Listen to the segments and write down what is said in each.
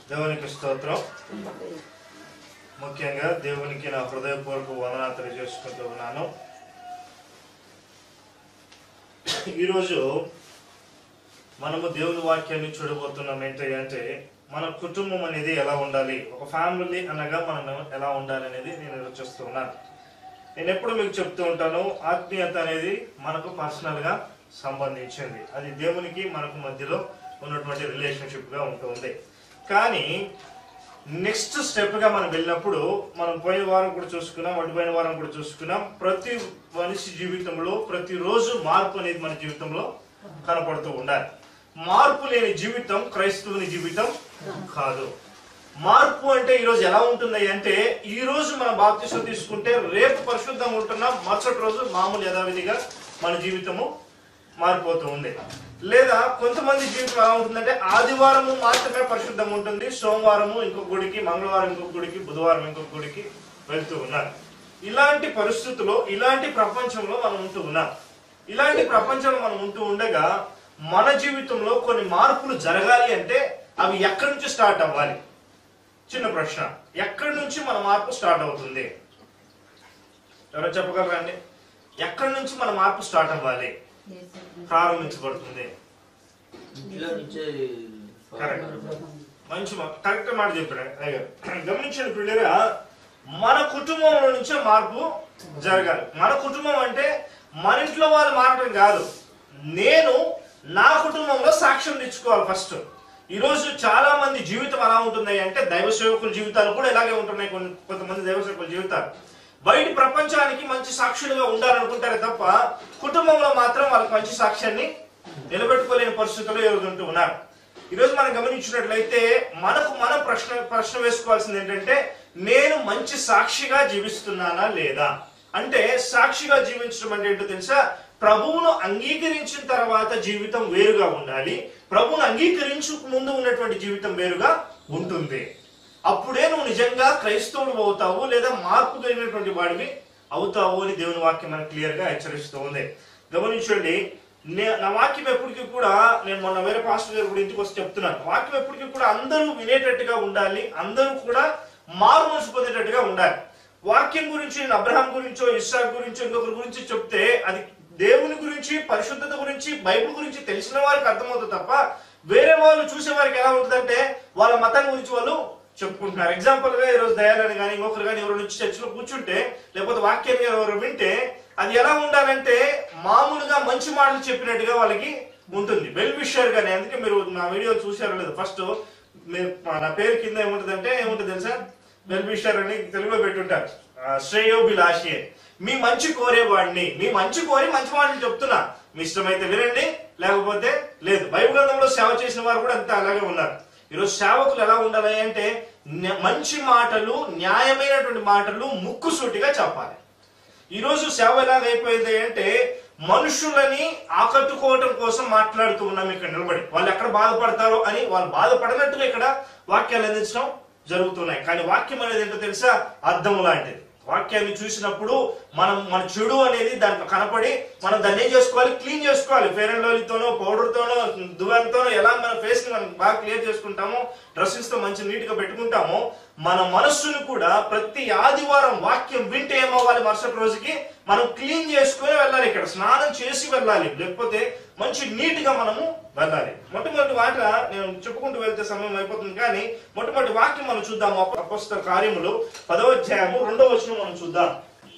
దేవునికి స్తోత్రం ముఖ్యంగా దేవునికి నా హృదయపూర్వక వందనాలు తెలియజేసుకుంటూ ఉన్నాను ఈరోజు మనము దేవుని వాక్యాన్ని చూడబోతున్నాం ఏంటి అంటే మన కుటుంబం అనేది ఎలా ఉండాలి ఒక ఫ్యామిలీ అనగా మనం ఎలా ఉండాలి అనేది నేను ఈరోజు చూస్తున్నాను నేను ఎప్పుడు మీకు చెప్తూ ఉంటాను ఆత్మీయత అనేది మనకు పర్సనల్ గా సంబంధించింది అది దేవునికి మనకు మధ్యలో ఉన్నటువంటి రిలేషన్షిప్ గా ఉంటుంది కానీ నెక్స్ట్ స్టెప్ గా మనం వెళ్ళినప్పుడు మనం పోయిన వారం కూడా చూసుకున్నాం అటుపోయిన వారం కూడా చూసుకున్నాం ప్రతి మనిషి జీవితంలో ప్రతిరోజు మార్పు అనేది మన జీవితంలో కనపడుతూ ఉండాలి మార్పు లేని జీవితం క్రైస్తవుని జీవితం కాదు మార్పు అంటే ఈ రోజు ఎలా ఉంటుంది అంటే ఈ రోజు మన బాప్తిసం తీసుకుంటే రేపు పరిశుద్ధం ఉంటున్నాం మరుసటి రోజు మామూలు యథావిధిగా మన జీవితము మారిపోతూ ఉంది లేదా కొంతమంది జీవితం ఎలా ఉంటుందంటే ఆదివారము మాత్రమే పరిశుద్ధం ఉంటుంది సోమవారము ఇంకొక గుడికి మంగళవారం ఇంకొక గుడికి బుధవారం ఇంకొక గుడికి వెళ్తూ ఉన్నారు ఇలాంటి పరిస్థితుల్లో ఇలాంటి ప్రపంచంలో మనం ఉంటూ ఉన్నాం ఇలాంటి ప్రపంచంలో మనం ఉంటూ ఉండగా మన జీవితంలో కొన్ని మార్పులు జరగాలి అంటే అవి ఎక్కడి నుంచి స్టార్ట్ అవ్వాలి చిన్న ప్రశ్న ఎక్కడి నుంచి మన మార్పు స్టార్ట్ అవుతుంది ఎవరో చెప్పగలరా అండి ఎక్కడి నుంచి మన మార్పు స్టార్ట్ అవ్వాలి ప్రారంభించబడుతుంది ఇంట్లో నుంచే కరెక్ట్ మంచి కరెక్ట్ మాట చెప్పారు అయ్యో గమనించండి పిల్లరా మన కుటుంబంలో నుంచే మార్పు జరగాలి మన కుటుంబం అంటే మన ఇంట్లో వాళ్ళు మారడం కాదు నేను నా కుటుంబంలో సాక్ష్యం తెచ్చుకోవాలి ఫస్ట్ ఈ రోజు చాలా మంది జీవితం ఎలా ఉంటున్నాయి అంటే దైవ సేవకుల జీవితాలు కూడా ఇలాగే ఉంటున్నాయి కొన్ని కొంతమంది దైవ సేవకుల జీవితాలు బయట ప్రపంచానికి మంచి సాక్షులుగా ఉండాలనుకుంటారే తప్ప కుటుంబంలో మాత్రం వాళ్ళకి మంచి సాక్ష్యాన్ని నిలబెట్టుకోలేని పరిస్థితుల్లో ఈరోజు ఉంటూ ఉన్నారు ఈరోజు మనం గమనించినట్లయితే మనకు మనం ప్రశ్న ప్రశ్న వేసుకోవాల్సింది ఏంటంటే నేను మంచి సాక్షిగా జీవిస్తున్నానా లేదా అంటే సాక్షిగా జీవించడం అంటే ఏంటో తెలుసా ప్రభువును అంగీకరించిన తర్వాత జీవితం వేరుగా ఉండాలి ప్రభువును అంగీకరించక ముందు ఉన్నటువంటి జీవితం వేరుగా ఉంటుంది అప్పుడే నువ్వు నిజంగా క్రైస్తవుడు అవుతావు లేదా మార్పు కలిగినటువంటి వాడివి అవుతావు అని దేవుని వాక్యం మనకు క్లియర్ గా హెచ్చరిస్తూ ఉంది గమనించండి నే- నా వాక్యం ఎప్పటికీ కూడా నేను మొన్న వేరే పాస్టర్ గారు కూడా ఇంటికి వచ్చి చెప్తున్నాను వాక్యం ఎప్పటికీ కూడా అందరూ వినేటట్టుగా ఉండాలి అందరూ కూడా మారు మనసు పొందేటట్టుగా ఉండాలి వాక్యం గురించి నేను అబ్రహాం గురించో ఇస్సాక్ గురించో ఇంకొకరి గురించి చెప్తే అది దేవుని గురించి పరిశుద్ధత గురించి బైబిల్ గురించి తెలిసిన వారికి అర్థమవుతుంది తప్ప వేరే వాళ్ళు చూసే వారికి ఎలా ఉంటుందంటే వాళ్ళ మతం గురించి వాళ్ళు చెప్పుకుంటున్నారు ఎగ్జాంపుల్ గా ఈరోజు దయాలని కానీ ఇంకొకరు కానీ ఎవరు వచ్చి చర్చిలో కూర్చుంటే లేకపోతే వాక్యాన్ని ఎవరు వింటే అది ఎలా ఉండాలంటే మామూలుగా మంచి మాటలు చెప్పినట్టుగా వాళ్ళకి ఉంటుంది వెల్ విషర్ గానే అందుకే మీరు నా వీడియో చూసారో లేదు ఫస్ట్ మీరు నా పేరు కింద ఏముంటుందంటే ఏముంటుంది తెలుసా వెల్ విషర్ అని తెలుగులో పెట్టుంటారు ఆ, శ్రేయోభిలాషి అని. మీ మంచి కోరేవాడిని మీ మంచి కోరి మంచి మాటలు చెప్తున్నా మీ ఇష్టమైతే వినండి లేకపోతే లేదు బైబిల్ గ్రంథంలో సేవ చేసిన వారు కూడా అంతా అలాగే ఉన్నారు ఈరోజు సేవకులు ఎలా ఉండాలి అంటే న్య- మంచి మాటలు న్యాయమైనటువంటి మాటలు ముక్కుసూటిగా చెప్పాలి ఈ రోజు సేవ ఎలాగైపోయింది అంటే మనుషులని ఆకట్టుకోవటం కోసం మాట్లాడుతూ ఉన్నాం ఇక్కడ నిలబడి వాళ్ళు ఎక్కడ బాధపడతారో అని వాళ్ళు బాధపడినట్టుగా ఇక్కడ వాక్యాలు అందించడం జరుగుతున్నాయి కానీ వాక్యం అనేది ఏంటో తెలుసా అర్థం లాంటిది వాక్యాన్ని చూసినప్పుడు మనం మన చెడు అనేది దాంట్లో కనపడి మనం దాన్ని ఏం చేసుకోవాలి క్లీన్ చేసుకోవాలి ఫేర్ అండ్ లవ్లీతోనో పౌడర్తోనో దువ్వెనతోనో ఎలా మన ఫేస్ ని మనం బాగా క్లియర్ చేసుకుంటామో డ్రెస్సెస్ తో మంచి నీట్ గా పెట్టుకుంటామో మన మనస్సును కూడా ప్రతి ఆదివారం వాక్యం వింటే ఏమవ్వాలి మరుసటి రోజుకి మనం క్లీన్ చేసుకుని వెళ్ళాలి ఇక్కడ స్నానం చేసి వెళ్ళాలి లేకపోతే మంచి నీట్ గా మనము వెళ్ళాలి మొట్టమొదటి మాట నేను చెప్పుకుంటూ వెళ్తే సమయం అయిపోతుంది కానీ మొట్టమొదటి వాక్యం మనం చూద్దాము అప- అపొస్తల కార్యములు పదవ అధ్యాయము రెండవ వచనం మనం చూద్దాం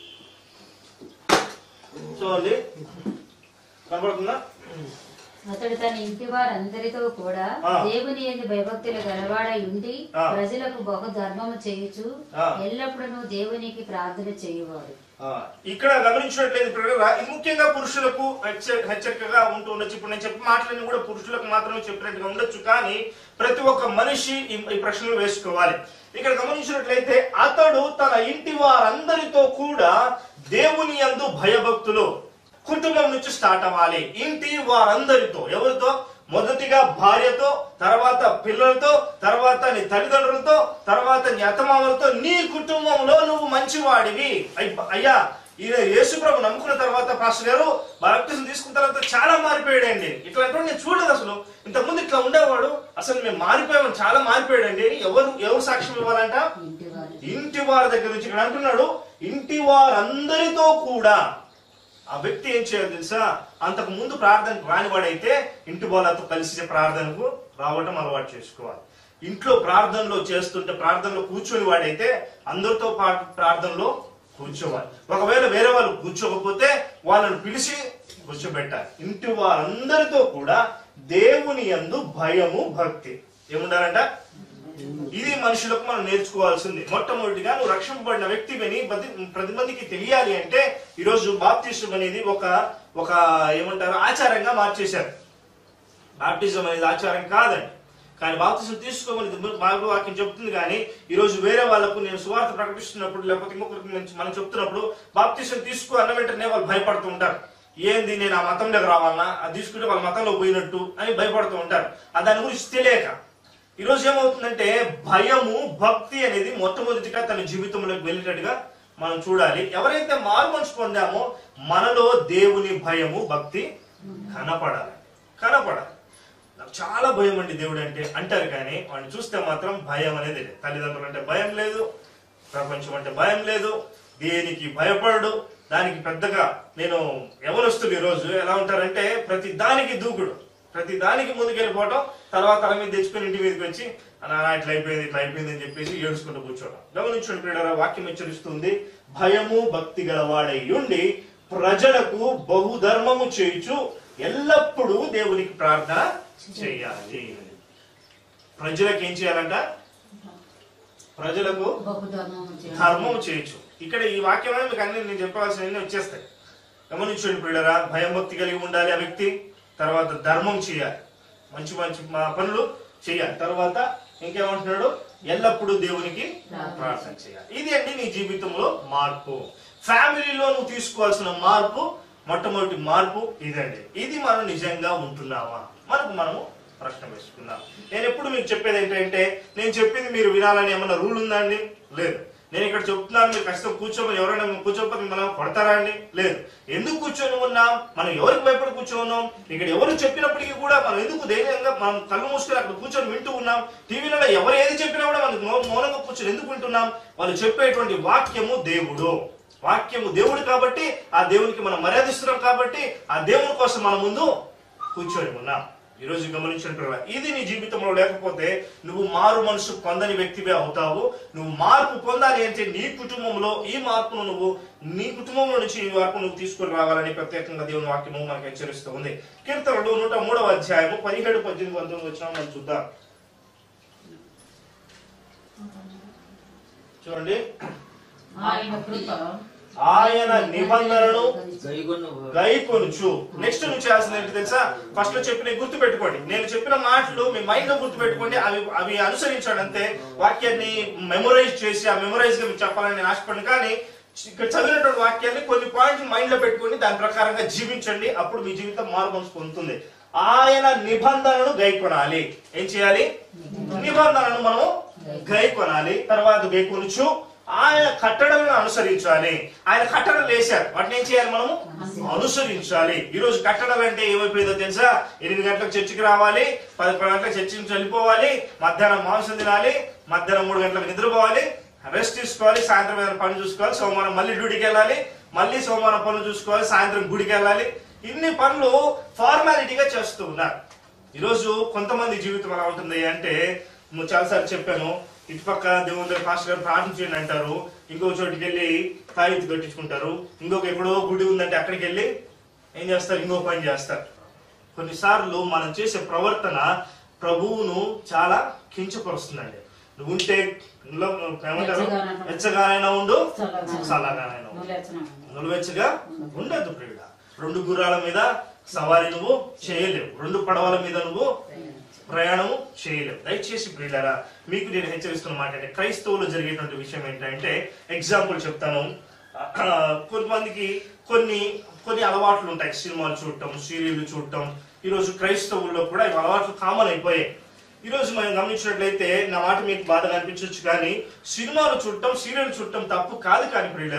చూడండి కనబడుతుందా అతడు తన ఇంటి వారందరితో కూడా ఆ. దేవుని ఎందు భయభక్తులు గలవాడై ఉండి ఆ. ప్రజలకు బహు ధర్మము చేయుచు ఆ. ఎల్లప్పుడూ దేవునికి ప్రార్థన చేయువాడు ఆ, ఇక్కడ గమనించినట్లయితే ప్రియులారా, ఇది ముఖ్యంగా పురుషులకు హెచ్చ- హెచ్చరికగా ఉంటూ ఉండొచ్చు ఇప్పుడు నేను చెప్పిన మాటలన్నీ కూడా పురుషులకు మాత్రమే చెప్పినట్టుగా ఉండొచ్చు కానీ ప్రతి ఒక్క మనిషి ఈ ఈ ప్రశ్నలు వేసుకోవాలి ఇక్కడ గమనించినట్లయితే అతడు తన ఇంటి వారందరితో కూడా దేవుని యందు భయభక్తులు కుటుంబం నుంచి స్టార్ట్ అవ్వాలి ఇంటి వారందరితో ఎవరితో మొదటిగా భార్యతో తర్వాత పిల్లలతో తర్వాత నీ తల్లిదండ్రులతో తర్వాత నీ అత్తమామలతో నీ కుటుంబంలో నువ్వు మంచివాడివి అయ్- అయ్యా ఈయన యేసు ప్రభు నమ్ముకున్న తర్వాత పాస్టర్ గారు బాప్టిజం తీసుకున్న తర్వాత చాలా మారిపోయాడండి ఇట్లాంటి నేను చూడలేదు అసలు ఇంతకుముందు ఇట్లా ఉండేవాడు అసలు మేము మారిపోయాము చాలా మారిపోయాడండి ఎవరు ఎవరు సాక్ష్యం ఇవ్వాలంట ఇంటి వారు ఇంటి వారి దగ్గర నుంచి ఇక్కడ అంటున్నాడు ఇంటి వారందరితో కూడా ఆ వ్యక్తి ఏం చేయాలి తెలుసా అంతకు ముందు ప్రార్థనకు రానివాడైతే ఇంటి వాళ్ళతో కలిసి ప్రార్థనకు రావటం అలవాటు చేసుకోవాలి ఇంట్లో ప్రార్థనలో చేస్తుంటే ప్రార్థనలో కూర్చొని వాడైతే అందరితో పాటు ప్రార్థనలో కూర్చోవాలి ఒకవేళ వేరే వాళ్ళు కూర్చోకపోతే వాళ్ళని పిలిచి కూర్చోబెట్టాలి ఇంటి వారందరితో కూడా దేవుని యందు భయము భక్తి ఏముండాలంట ఇది మనుషులకు మనం నేర్చుకోవాల్సింది మొట్టమొదటిగా నువ్వు రక్షింపబడిన వ్యక్తివని ప్రతి ప్రతి మందికి తెలియాలి అంటే ఈరోజు బాప్తిజం అనేది ఒక ఒక ఏమంటారు ఆచారంగా మార్చేశారు బాప్టిజం అనేది ఆచారం కాదండి కానీ బాప్తిజం తీసుకోమని బైబిల్ వాక్యం చెప్తుంది కానీ ఈ రోజు వేరే వాళ్ళకు నేను సువార్త ప్రకటిస్తున్నప్పుడు లేకపోతే ఇంకొకరికి మంచి- మనం చెప్తున్నప్పుడు బాప్తిజం తీసుకో అన్న వెంటనే వాళ్ళు భయపడుతూ ఉంటారు ఏంది నేను ఆ మతంలోకి రావాలనా అది తీసుకుంటే వాళ్ళ మతంలో పోయినట్టు అని భయపడుతూ ఉంటారు ఆ దాని గురించి తెలియక ఈ రోజు ఏమవుతుందంటే భయము భక్తి అనేది మొట్టమొదటిగా తన జీవితంలోకి వెళ్ళేటట్టుగా మనం చూడాలి ఎవరైతే మారు మనసు పొందామో మనలో దేవుని భయము భక్తి కనపడాలి కనపడాలి నాకు చాలా భయం అండి దేవుడు అంటే అంటారు కానీ వాడిని చూస్తే మాత్రం భయం అనేది లేదు తల్లిదండ్రులు అంటే భయం లేదు ప్రపంచం అంటే భయం లేదు దేనికి భయపడడు దానికి పెద్దగా నేను ఎవరొస్తుంది ఈరోజు ఎలా ఉంటారంటే ప్రతి దానికి దూకుడు ప్రతి దానికి ముందుకెళ్ళిపోవటం తర్వాత తల మీద తెచ్చుకొని ఇంటి మీదకి వచ్చి "అన్నా, ఇట్లా అయిపోయింది ఇట్లా అయిపోయింది అని చెప్పేసి ఏడుచుకుంటూ కూర్చోవడం గమనించండి ప్రియులారా, వాక్యం హెచ్చరిస్తుంది భయము భక్తి గలవాడై ఉండి ప్రజలకు బహుధర్మము చేయుచు ఎల్లప్పుడూ దేవునికి ప్రార్థన చేయాలి ప్రజలకు ఏం చేయాలంట ప్రజలకు బహుధర్మము చేయాలి. ధర్మం చేయొచ్చు ఇక్కడ ఈ వాక్యంలో మీకు అన్ని నేను చెప్పాల్సినవి వచ్చేస్తాయి గమనించండి పిల్లరా భయం భక్తి కలిగి ఉండాలి ఆ వ్యక్తి తర్వాత ధర్మం చేయాలి మంచి మంచి మా పనులు చేయాలి తర్వాత ఇంకేమంటున్నాడు ఎల్లప్పుడూ దేవునికి ప్రార్థన చేయాలి ఇది అండి నీ జీవితంలో మార్పు ఫ్యామిలీలో నువ్వు తీసుకోవాల్సిన మార్పు మొట్టమొదటి మార్పు ఇదండి ఇది మనం నిజంగా ఉంటున్నామా మనకు మనము ప్రశ్న వేసుకుందాం నేను ఎప్పుడు మీకు చెప్పేది ఏంటంటే నేను చెప్పింది మీరు వినాలని ఏమన్నా రూల్ ఉందా అండి లేదు నేను ఇక్కడ చెప్తున్నాను మీరు కష్టం కూర్చోమని ఎవరైనా కూర్చోకపోతే మనం కొడతారా అండి లేదు ఎందుకు కూర్చొని ఉన్నాం మనం ఎవరికి భయపడి కూర్చొని ఉన్నాం ఇక్కడ ఎవరు చెప్పినప్పటికీ కూడా మనం ఎందుకు ధైర్యంగా మనం కళ్ళు మూసుకొని అక్కడ కూర్చొని వింటూ ఉన్నాం టీవీలలో ఎవరు ఏది చెప్పినా కూడా మనం మౌ- మౌనంగా కూర్చొని ఎందుకు వింటున్నాం వాళ్ళు చెప్పేటువంటి వాక్యము దేవుడు వాక్యము దేవుడు కాబట్టి ఆ దేవునికి మనం మర్యాదిస్తున్నాం కాబట్టి ఆ దేవుని కోసం మన ముందు కూర్చొని ఉన్నాం ఈ రోజు గమనించినట్టు ఇది నీ జీవితంలో లేకపోతే నువ్వు మారు మనసు పొందని వ్యక్తివే అవుతావు నువ్వు మార్పు పొందాలి అంటే నీ కుటుంబంలో ఈ మార్పును నువ్వు నీ కుటుంబంలో నుంచి ఈ మార్పు నువ్వు తీసుకొని రావాలని ప్రత్యేకంగా దేవుని వాక్యము మనకు హెచ్చరిస్తూ ఉంది కీర్తనలు నూట మూడవ అధ్యాయము పదిహేడు పద్దెనిమిది పంతొమ్మిది వచ్చిన మనం చూద్దాం చూడండి ఆయన కృప ఆయన నిబంధనను గైగొన్న గైకొనుచు నెక్స్ట్ నువ్వు చేయాల్సింది ఏంటి తెలుసా ఫస్ట్ లో చెప్పిన గుర్తు పెట్టుకోండి నేను చెప్పిన మాటలు మీ మైండ్ లో గుర్తు పెట్టుకోండి అవి అవి అనుసరించండి అంతే వాక్యాన్ని మెమొరైజ్ చేసి ఆ మెమొరైజ్ గా మీకు చెప్పాలని నేను ఆశపడిన కానీ ఇక్కడ చదివినటువంటి వాక్యాన్ని కొన్ని పాయింట్లు మైండ్ లో పెట్టుకొని దాని ప్రకారంగా జీవించండి అప్పుడు మీ జీవితం మారు మనసు పొందుతుంది ఆయన నిబంధనను గైకొనాలి ఏం చేయాలి నిబంధనను మనం గైకొనాలి తర్వాత గైకొనుచు ఆయన కట్టడలను అనుసరించాలి ఆయన కట్టడలు వేశారు వాటిని ఏం చేయాలి మనము అనుసరించాలి ఈ రోజు కట్టడాలు అంటే ఏమైపోయిందో తెలుసా ఎనిమిది గంటలకు చర్చికి రావాలి పది పది గంటలకు చర్చి నుంచి వెళ్ళిపోవాలి మధ్యాహ్నం మాంసం తినాలి మధ్యాహ్నం మూడు గంటలకు నిద్రపోవాలి రెస్ట్ తీసుకోవాలి సాయంత్రం ఏదైనా పని చూసుకోవాలి సోమవారం మళ్ళీ డ్యూటీకి వెళ్ళాలి మళ్ళీ సోమవారం పనులు చూసుకోవాలి సాయంత్రం గుడికి వెళ్ళాలి ఇన్ని పనులు ఫార్మాలిటీగా చేస్తూ ఉన్నారు ఈరోజు కొంతమంది జీవితం ఎలా ఉంటుంది అంటే నువ్వు చాలాసార్లు చెప్పాను ఇటుపక్క దేవుని దగ్గర పాస్టర్ గారు ప్రార్థన చేయండి అంటారు ఇంకో చోటికి వెళ్ళి తాయితీ కట్టించుకుంటారు ఇంకొక ఎక్కడో గుడి ఉందంటే అక్కడికి వెళ్ళి ఏం చేస్తారు ఇంకో పని చేస్తారు కొన్నిసార్లు మనం చేసే ప్రవర్తన ప్రభువును చాలా కించపరుస్తుందండి నువ్వు ఉంటే ఇందులో ఏమంటారు వెచ్చగానైనా. వెచ్చగానైనా ఉండు చల్లగానైనా. చల్లగానైనా ఉండు నువ్వులేచనా. నులువెచ్చగా ఉండద్దు ప్రియుడ రెండు గుర్రాల మీద సవారీ నువ్వు చేయలేవు రెండు పడవల మీద నువ్వు ప్రయాణము చేయలేవు దయచేసి ప్రియులారా మీకు నేను హెచ్చరిస్తున్న మాట అంటే క్రైస్తవులు జరిగేటువంటి విషయం ఏంటంటే ఎగ్జాంపుల్ చెప్తాను ఆ, కొంతమందికి కొన్ని కొన్ని అలవాట్లు ఉంటాయి సినిమాలు చూడటం సీరియల్ చూడటం ఈరోజు క్రైస్తవుల్లో కూడా ఇవి అలవాట్లు కామన్ అయిపోయాయి ఈ రోజు మనం గమనించినట్లయితే నా మాట మీకు బాధగా అనిపించవచ్చు కానీ సినిమాలు చూడటం సీరియల్ చూడటం తప్పు కాదు కానీ ప్రియులరా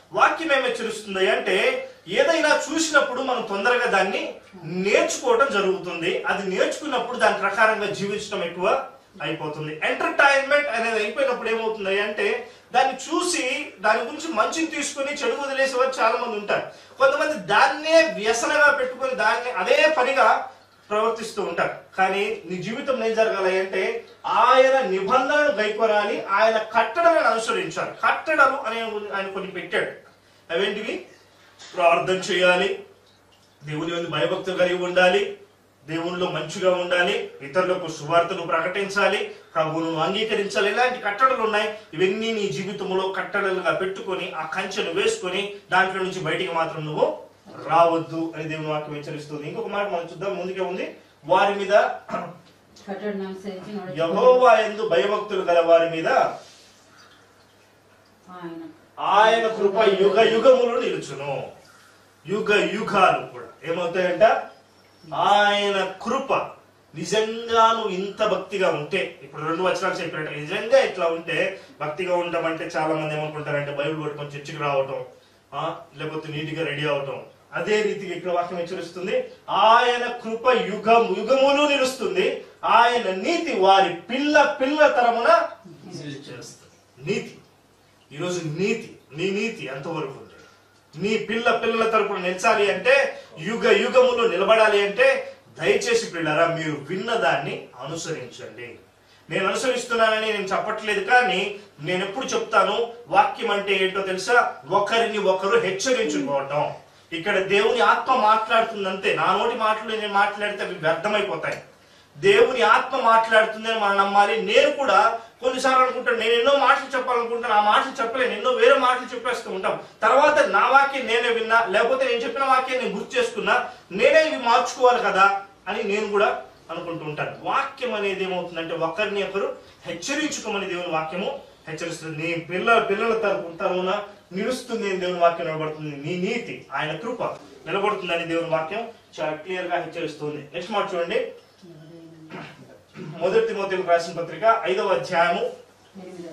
వాక్యం ఏమి హెచ్చరిస్తుంది అంటే ఏదైనా చూసినప్పుడు మనం తొందరగా దాన్ని నేర్చుకోవడం జరుగుతుంది అది నేర్చుకున్నప్పుడు దాని ప్రకారంగా జీవించడం ఎక్కువ అయిపోతుంది ఎంటర్టైన్మెంట్ అనేది అయిపోయినప్పుడు ఏమవుతుంది అంటే దాన్ని చూసి దాని గురించి మంచిని తీసుకుని చెడు వదిలేసే వారు చాలా మంది ఉంటారు కొంతమంది దాన్నే వ్యసనగా పెట్టుకొని దాన్ని అదే పనిగా ప్రవర్తిస్తూ ఉంటారు కానీ నీ జీవితం ఏం జరగాలి అంటే ఆయన నిబంధనలు గైకొనాలి ఆయన కట్టడలను అనుసరించాలి కట్టడలు అనే ఆయన కొన్ని పెట్టాడు అవేంటివి ప్రార్థన చేయాలి దేవుని మీద భయభక్తులు కలిగి ఉండాలి దేవునిలో మంచిగా ఉండాలి ఇతరులకు సువార్తను ప్రకటించాలి ప్రభువును అంగీకరించాలి ఇలాంటి కట్టడలు ఉన్నాయి ఇవన్నీ నీ జీవితంలో కట్టడలుగా పెట్టుకొని ఆ కంచెను వేసుకొని దాంట్లో నుంచి బయటికి మాత్రం నువ్వు రావద్దు అని దేవుని వాక్యం హెచ్చరిస్తుంది ఇంకొక మాట మనం చూద్దాం ముందుకే ఉంది వారి మీద కట్టడిని అనుసరించి నడుచుకోవాలి. యహోవా ఎందు భయభక్తులు గల వారి మీద ఆయన ఆయన కృప యుగ యుగములు నిలుచును యుగ యుగాలు కూడా ఏమవుతాయంట ఆయన కృప నిజంగా నువ్వు ఇంత భక్తిగా ఉంటే ఇప్పుడు రెండు వచనాలు చెప్పినట్టు నిజంగా ఇట్లా ఉంటే భక్తిగా ఉంటామంటే చాలా మంది ఏమనుకుంటారంటే బైబిల్ పట్టుకొని చర్చికి రావటం ఆ, లేకపోతే నీటిగా రెడీ అవటం అదే రీతిగా ఇక్కడ వాక్యం హెచ్చరిస్తుంది ఆయన కృప యుగం యుగములు నిలుస్తుంది ఆయన నీతి వారి పిల్ల పిల్ల తరమున చేస్తుంది నీతి ఈరోజు నీతి నీ నీతి ఎంతవరకు ఉంది నీ పిల్ల పిల్లల తరపున నిలిచాలి అంటే యుగ యుగములు నిలబడాలి అంటే దయచేసి పిల్లరా మీరు విన్నదాన్ని అనుసరించండి నేను అనుసరిస్తున్నానని నేను చెప్పట్లేదు కానీ నేను ఎప్పుడు చెప్తాను వాక్యం అంటే ఏంటో తెలుసా ఒకరిని ఒకరు హెచ్చరించుకోవటం ఇక్కడ దేవుని ఆత్మ మాట్లాడుతుందంతే నా నోటి మాటలు నేను మాట్లాడితే అవి వ్యర్థమైపోతాయి దేవుని ఆత్మ మాట్లాడుతుందని మనం నమ్మాలి నేను కూడా కొన్నిసార్లు అనుకుంటాను నేను ఎన్నో మాటలు చెప్పాలనుకుంటాను ఆ మాటలు చెప్పలేను ఎన్నో వేరే మాటలు చెప్పేస్తూ ఉంటాం తర్వాత నా వాక్యం నేనే విన్నా లేకపోతే నేను చెప్పిన వాక్యం నేను గుర్తు చేసుకున్నా నేనే ఇవి మార్చుకోవాలి కదా అని నేను కూడా అనుకుంటూ ఉంటాను వాక్యం అనేది ఏమవుతుందంటే ఒకరిని ఒకరు హెచ్చరించుకోమని దేవుని వాక్యము హెచ్చరిస్తుంది నీ పిల్లల పిల్లల తరపు తరమున నిలుస్తుంది అని దేవుని వాక్యం నిలబడుతుంది నీ నీతి ఆయన కృప నిలబడుతుందని దేవుని వాక్యం చాలా క్లియర్ గా హెచ్చరిస్తుంది నెక్స్ట్ మాట చూడండి మొదటి తిమోతికి రాసిన పత్రిక ఐదవ అధ్యాయము ఎనిమిదవ.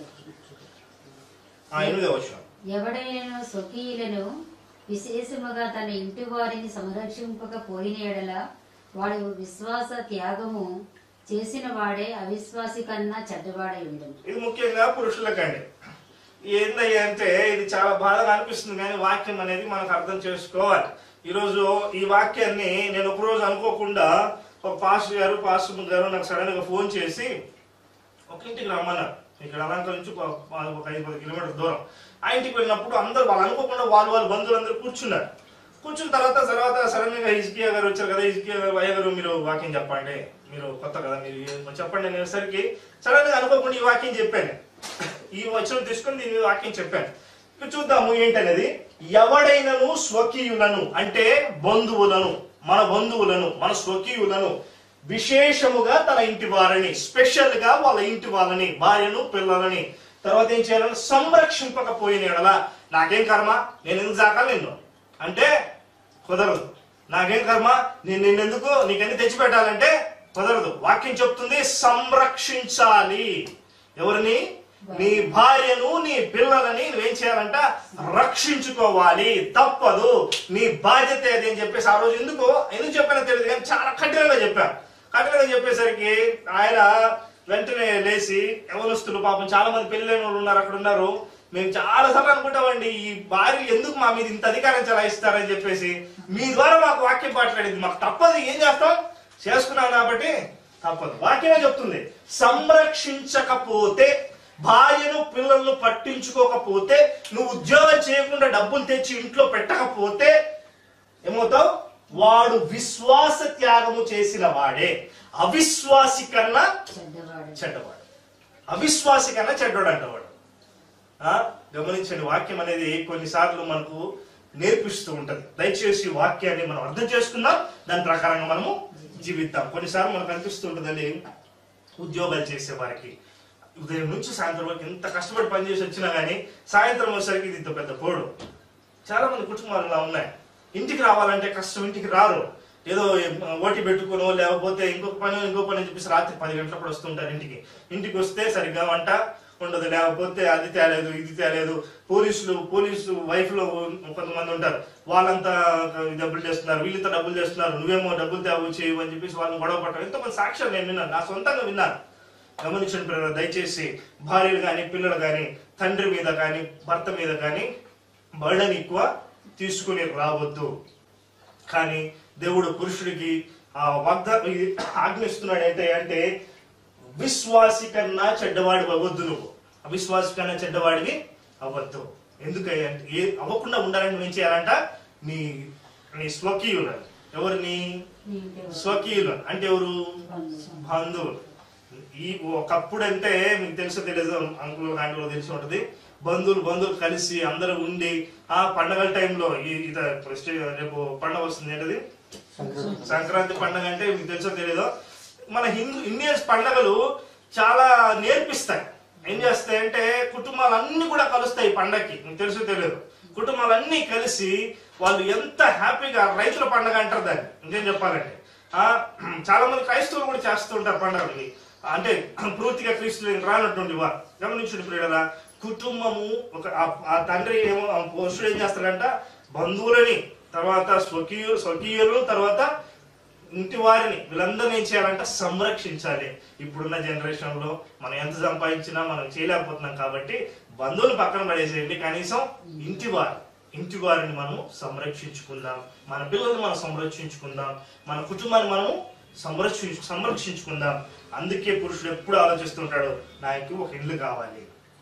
ఆ ఎనిమిదవ వచనం ఎవడైనా స్వకీయులను విశేషముగా తన ఇంటి వారిని సంరక్షింపకపోయిన ఎడల వాడు విశ్వాస త్యాగము చేసిన వాడే అవిశ్వాసి కన్నా చెడ్డవాడై ఉండను ఇది ముఖ్యంగా పురుషులకండి ఏందయ్యా అంటే ఇది చాలా బాధగా అనిపిస్తుంది కానీ వాక్యం అనేది మనకు అర్థం చేసుకోవాలి ఈరోజు ఈ వాక్యాన్ని నేను ఒక రోజు అనుకోకుండా ఒక పాస్టర్ గారు పాస్టర్ గారు నాకు సడన్ గా ఫోన్ చేసి ఒక ఇంటికి రమ్మన్నారు ఇక్కడ అలంక నుంచి ఒక ఒక ఐదు పది కిలోమీటర్ దూరం ఆ ఇంటికి వెళ్ళినప్పుడు అందరు వాళ్ళు అనుకోకుండా వాళ్ళు వాళ్ళ బంధువులందరూ కూర్చున్నారు కూర్చున్న తర్వాత తర్వాత సడన్ గా హిజ్కియా గారు వచ్చారు కదా హిజ్కియా గారు అయ్య గారు మీరు వాక్యం చెప్పండి మీరు కొత్త కదా మీరు ఏం- చెప్పండి అనేసరికి సడన్ గా అనుకోకుండా ఈ వాక్యం చెప్పాను ఈ వచనం తీసుకొని దీని మీద వాక్యం చెప్పాను ఇప్పుడు చూద్దాము ఏంటనేది ఎవడైనను స్వకీయులను అంటే బంధువులను మన బంధువులను మన స్వకీయులను విశేషముగా తన ఇంటి వారిని స్పెషల్ గా వాళ్ళ ఇంటి వాళ్ళని భార్యను పిల్లలని తర్వాత ఏం చేయాలని సంరక్షింపకపోయిన ఎడల నాకేం కర్మ నేను ఎందుకు జాకాలి నిన్ను అంటే కుదరదు నాకేం కర్మ నేను నిన్నెందుకు నీకెన్ని తెచ్చిపెట్టాలంటే కుదరదు వాక్యం చెప్తుంది సంరక్షించాలి ఎవరిని నీ భార్యను నీ పిల్లలని నువ్వేం చేయాలంట రక్షించుకోవాలి తప్పదు నీ బాధ్యత అది అని చెప్పేసి ఆ రోజు ఎందుకు ఎందుకు చెప్పానో తెలియదు కానీ చాలా కఠినంగా చెప్పాను కఠినంగా చెప్పేసరికి ఆయన వెంటనే లేచి యవనస్తులు పాపం చాలా మంది పెళ్ళైన వాళ్ళు ఉన్నారు అక్కడ ఉన్నారు మేము చాలా సార్లు అనుకుంటామండి ఈ భార్య ఎందుకు మా మీద ఇంత అధికారం చలాయిస్తారని చెప్పేసి మీ ద్వారా మాకు వాక్యం మాట్లాడింది మాకు తప్పదు ఏం చేస్తాం చేసుకున్నాం కాబట్టి తప్పదు వాక్యమే చెప్తుంది సంరక్షించకపోతే భార్యను పిల్లలను పట్టించుకోకపోతే నువ్వు ఉద్యోగం చేయకుండా డబ్బులు తెచ్చి ఇంట్లో పెట్టకపోతే ఏమవుతావు వాడు విశ్వాస త్యాగము చేసిన వాడే అవిశ్వాసి కన్నా చెడ్డవాడు చెడ్డవాడు అవిశ్వాసి కన్నా చెడ్డవాడు అంటవాడు ఆ? గమనించండి వాక్యం అనేది కొన్నిసార్లు మనకు నేర్పిస్తూ ఉంటది దయచేసి వాక్యాన్ని మనం అర్థం చేసుకుందాం దాని ప్రకారంగా మనము జీవిద్దాం కొన్నిసార్లు మనకు అనిపిస్తూ ఉంటుందండి ఉద్యోగాలు చేసే వారికి ఉదయం నుంచి సాయంత్రం వరకు ఎంత కష్టపడి పనిచేసి వచ్చినా గానీ సాయంత్రం వచ్చేసరికి ఇది ఇంత పెద్ద పోడు చాలా మంది కుటుంబాలు ఇలా ఉన్నాయి ఇంటికి రావాలంటే కష్టం ఇంటికి రారు ఏదో ఓటి పెట్టుకునో లేకపోతే ఇంకొక పని ఇంకో పని అని చెప్పేసి రాత్రి పది గంటలప్పుడు వస్తుంటారు ఇంటికి ఇంటికి వస్తే సరిగ్గా వంట ఉండదు లేకపోతే అది తేలేదు ఇది తేలేదు పోలీసులు పోలీసు వైఫ్ లో కొంతమంది ఉంటారు వాళ్ళంతా డబ్బులు చేస్తున్నారు వీళ్ళంతా డబ్బులు చేస్తున్నారు నువ్వేమో డబ్బులు తేవు చేయవు అని చెప్పేసి వాళ్ళని గొడవ పడటం ఎంతమంది సాక్ష్యాలు నేను విన్నాను నా సొంతంగా విన్నాను గమనించండి పిల్లలు దయచేసి భార్యలు కానీ పిల్లలు కానీ తండ్రి మీద కానీ భర్త మీద కానీ బర్డన్ ఎక్కువ తీసుకుని రావద్దు కానీ దేవుడు పురుషుడికి ఆ వాగ్దా ఇది ఆజ్ఞిస్తున్నాడు ఏంటి అంటే విశ్వాసి కన్నా చెడ్డవాడి అవ్వద్దు నువ్వు అవిశ్వాసి కన్నా చెడ్డవాడివి అవ్వద్దు ఎందుకంటే ఏ అవ్వకుండా ఉండాలని నువ్వు ఏం చేయాలంట నీ నీ స్వకీయులను ఎవరిని నీ ఇంటి వారు. స్వకీయులు అంటే ఎవరు బంధువులు. బంధువులు ఈ ఒకప్పుడు అంటే మీకు తెలుసో తెలియదు అంకుల్ ఆంటీలో తెలిసి ఉంటది బంధువులు బంధువులు కలిసి అందరూ ఉండి ఆ పండగల టైంలో ఈ ఇద ప్రస్టి- రేపు పండగ వస్తుంది ఏంటది సంక్రాంతి పండగ అంటే మీకు తెలుసో తెలియదో మన హిందూ ఇండియన్స్ పండగలు చాలా నేర్పిస్తాయి ఏం చేస్తాయంటే కుటుంబాలన్నీ కూడా కలుస్తాయి ఈ పండగకి మీకు తెలుసో తెలియదు కుటుంబాలన్నీ కలిసి వాళ్ళు ఎంత హ్యాపీగా రైతుల పండగ అంటారు దాన్ని ఇంకేం చెప్పాలంటే ఆ చాలా మంది క్రైస్తవులు కూడా చేస్తూ ఉంటారు పండగలకి అంటే పూర్తిగా క్రీస్తులు రానటువంటి వారు గమనించండి ప్రియులరా కుటుంబము ఒక ఆ- ఆ తండ్రి ఏమో ఆ పురుషుడు ఏం చేస్తాడంట బంధువులని తర్వాత స్వకీయు స్వకీయులు తర్వాత ఇంటి వారిని వీళ్ళందరినీ ఏం చేయాలంటే సంరక్షించాలి ఇప్పుడున్న జనరేషన్ లో మనం ఎంత సంపాదించినా మనం చేయలేకపోతున్నాం కాబట్టి బంధువులు పక్కన పడేసేయండి కనీసం ఇంటి వారు ఇంటి వారిని మనము సంరక్షించుకుందాం మన పిల్లల్ని మనం సంరక్షించుకుందాం మన కుటుంబాన్ని మనము సంరక్షించు సంరక్షించుకుందాం అందుకే పురుషుడు ఎప్పుడు ఆలోచిస్తుంటాడు నాకు ఒక ఇల్లు కావాలి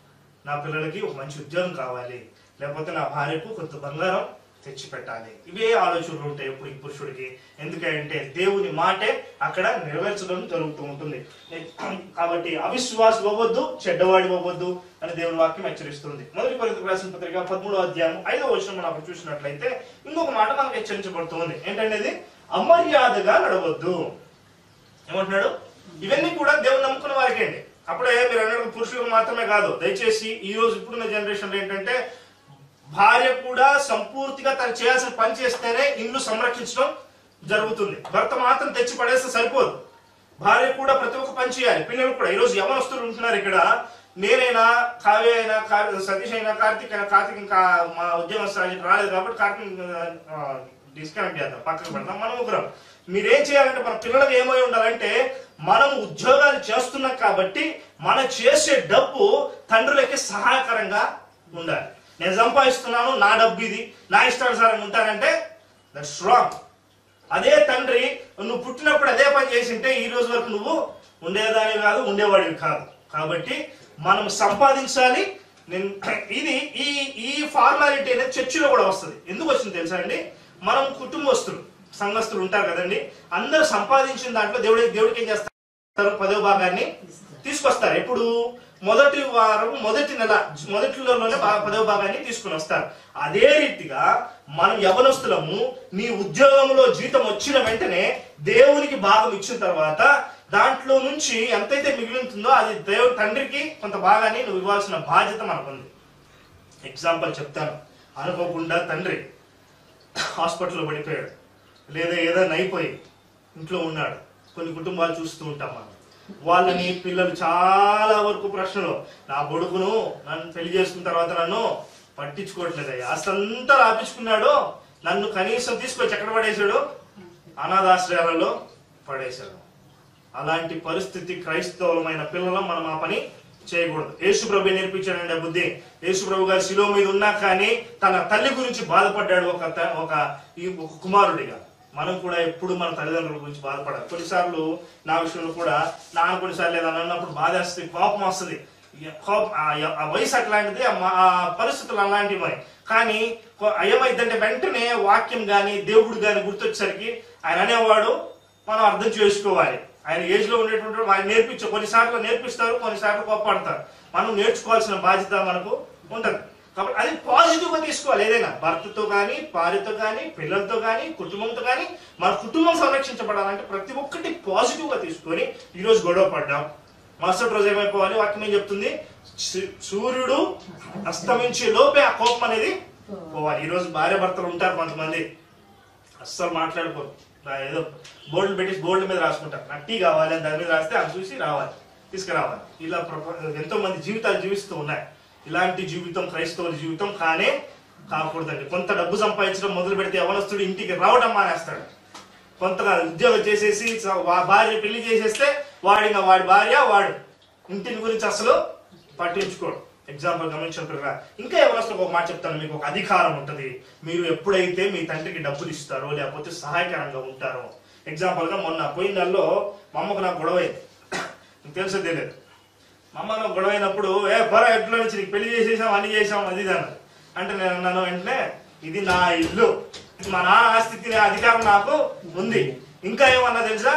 నా పిల్లలకి ఒక మంచి ఉద్యోగం కావాలి లేకపోతే నా భార్యకు కొంత బంగారం తెచ్చి పెట్టాలి ఇవే ఆలోచనలు ఉంటాయి ఎప్పుడు ఈ పురుషుడికి ఎందుకంటే దేవుని మాటే అక్కడ నెరవేర్చడం జరుగుతూ ఉంటుంది కాబట్టి అవిశ్వాసం ఇవ్వవద్దు చెడ్డవాడి ఇవ్వవద్దు అని దేవుని వాక్యం హెచ్చరిస్తుంది మొదటి కొరింథీయులకు రాసిన పత్రిక పదమూడో అధ్యాయం ఐదో వచనం మనం అప్పుడు చూసినట్లయితే ఇంకొక మాట మనకు హెచ్చరించబడుతుంది ఏంటంటే ఇది అమర్యాదగా నడవద్దు ఏమంటున్నాడు ఇవన్నీ కూడా దేవుని నమ్ముకున్న వారికి అండి అప్పుడే మీరు అన్నట్టు పురుషులకు మాత్రమే కాదు దయచేసి ఈ రోజు ఇప్పుడున్న జనరేషన్ ఏంటంటే భార్య కూడా సంపూర్తిగా తను చేయాల్సిన పని చేస్తేనే ఇల్లు సంరక్షించడం జరుగుతుంది భర్త మాత్రం తెచ్చి పడేస్తే సరిపోదు భార్య కూడా ప్రతి ఒక్క పని చేయాలి పిల్లలు కూడా ఈ రోజు యవనస్తులు ఉంటున్నారు ఇక్కడ నేనైనా కావ్య అయినా కా- సతీష్ అయినా కార్తీక్ అయినా కార్తీక్ ఇంకా మా ఉద్యోగం స్థాయికి రాలేదు కాబట్టి కార్తీక్ డిస్కనెక్ట్ చేద్దాం పక్కకు పెడదాం మనం ముగ్గురం మీరేం చేయాలంటే మన పిల్లలకు ఏమై ఉండాలంటే మనం ఉద్యోగాలు చేస్తున్నాం కాబట్టి మనం చేసే డబ్బు తండ్రులకి సహాయకరంగా ఉండాలి నేను సంపాదిస్తున్నాను నా డబ్బు ఇది నా ఇష్టానుసారంగా ఉంటానంటే దట్స్ రాంగ్ అదే తండ్రి నువ్వు పుట్టినప్పుడు అదే పని చేసింటే ఈ రోజు వరకు నువ్వు ఉండేదాని కాదు ఉండేవాడివి కాదు కాబట్టి మనం సంపాదించాలి నేను ఇది ఈ ఈ ఫార్మాలిటీ అనేది చర్చిలో కూడా వస్తుంది ఎందుకు వచ్చింది తెలుసా అండి మనం కుటుంబస్తులు సంఘస్థులు ఉంటారు కదండి అందరూ సంపాదించిన దాంట్లో దేవుడి దేవుడికి ఏం చేస్తారు పదో భాగాన్ని తీసుకొస్తారు ఎప్పుడు మొదటి వారం మొదటి నెల మొదటిలోనే బా- పదవ భాగాన్ని తీసుకుని వస్తారు అదే రీతిగా మనం యవనస్తులము నీ ఉద్యోగంలో జీతం వచ్చిన వెంటనే దేవునికి భాగం ఇచ్చిన తర్వాత దాంట్లో నుంచి ఎంతైతే మిగిలింటుందో అది దేవుడి తండ్రికి కొంత భాగాన్ని నువ్వు ఇవ్వాల్సిన బాధ్యత మనకుంది ఎగ్జాంపుల్ చెప్తాను అనుకోకుండా తండ్రి హాస్పిటల్లో పడిపోయాడు లేదా ఏదైనా అయిపోయి ఇంట్లో ఉన్నాడు కొన్ని కుటుంబాలు చూస్తూ ఉంటాం మనం వాళ్ళని పిల్లలు చాలా వరకు ప్రశ్నలు నా కొడుకును నన్ను పెళ్లి చేసుకున్న తర్వాత నన్ను పట్టించుకోవట్లేదు అసంతా రాపించుకున్నాడు నన్ను కనీసం తీసుకొచ్చి ఎక్కడ పడేశాడు అనాథాశ్రయాలలో పడేశాడు అలాంటి పరిస్థితి క్రైస్తవులమైన పిల్లలు మనం ఆ పని చేయకూడదు యేసు ప్రభు నేర్పించాడండి ఆ బుద్ధి యేసు ప్రభు గారు శిలో మీద ఉన్నా కానీ తన తల్లి గురించి బాధపడ్డాడు ఒక త- ఒక ఈ ఒక కుమారుడిగా మనం కూడా ఎప్పుడు మన తల్లిదండ్రుల గురించి బాధపడాలి కొన్నిసార్లు నా విషయంలో కూడా నాన్న కొన్నిసార్లు ఏదైనా అన్నప్పుడు బాధ వస్తుంది కోపం వస్తుంది ఇక కోపం ఆ- ఆ వయసు అట్లాంటిది ఆ మా- ఆ పరిస్థితులు అలాంటివి మరి కానీ కొ- ఏమైందంటే వెంటనే వాక్యం గాని దేవుడు గాని గుర్తొచ్చేసరికి ఆయన అనేవాడు మనం అర్థం చేసుకోవాలి ఆయన ఏజ్ లో ఉండేటువంటి వాడు ఆయన నేర్పించు కొన్నిసార్లు నేర్పిస్తారు కొన్నిసార్లు కోప్పడతారు మనం నేర్చుకోవాల్సిన బాధ్యత మనకు ఉంటది కాబట్టి అది పాజిటివ్ గా తీసుకోవాలి ఏదైనా భర్తతో కానీ భార్యతో కానీ పిల్లలతో కానీ కుటుంబంతో కానీ మన కుటుంబం సంరక్షించబడాలంటే ప్రతి ఒక్కటి పాజిటివ్ గా తీసుకొని ఈ రోజు గొడవ పడ్డాం మరుసటి రోజు ఏమైపోవాలి వాక్యం ఏం చెప్తుంది సూ- సూర్యుడు అస్తమించే లోపే ఆ కోపం అనేది పోవాలి ఈ రోజు భార్య భర్తలు ఉంటారు కొంతమంది అస్సలు మాట్లాడుకోరు నా ఏదో బోర్డులు పెట్టి బోర్డుల మీద రాసుకుంటారు నాకు టీ కావాలి అని దాని మీద రాస్తే అది చూసి రావాలి తీసుకురావాలి ఇలా ప్రప- ఎంతో మంది జీవితాలు జీవిస్తూ ఉన్నాయి ఇలాంటి జీవితం క్రైస్తవుల జీవితం కానే కాకూడదండి కొంత డబ్బు సంపాదించడం మొదలు పెడితే యవనస్తుడు ఇంటికి రావడం మానేస్తాడు కొంతగా ఉద్యోగం చేసేసి స- వా- భార్య పెళ్లి చేసేస్తే వాడి ఇంకా వాడి భార్య వాడు ఇంటిని గురించి అసలు పట్టించుకోడు ఎగ్జాంపుల్ గమనించినట్టుగా ఇంకా ఎవరొస్తే ఒక మాట చెప్తాను మీకు ఒక అధికారం ఉంటుంది మీరు ఎప్పుడైతే మీ తండ్రికి డబ్బులు ఇస్తారో లేకపోతే సహాయకరంగా ఉంటారో ఎగ్జాంపుల్ గా మొన్న పోయిన నెలలో మా అమ్మకు నాకు గొడవ అయింది మీకు తెలుసో తెలియదు మా అమ్మ నాకు గొడవ అయినప్పుడు ఏ పొర ఎట్లా నుంచి నీకు పెళ్లి చేసేసాం అన్ని చేసాం అది ఇది అన్నది అంటే నేను అన్నాను వెంటనే ఇది నా ఇల్లు ఇది మా నాన్న ఆస్తి తినే అధికారం నాకు ఉంది ఇంకా ఏమన్నా తెలుసా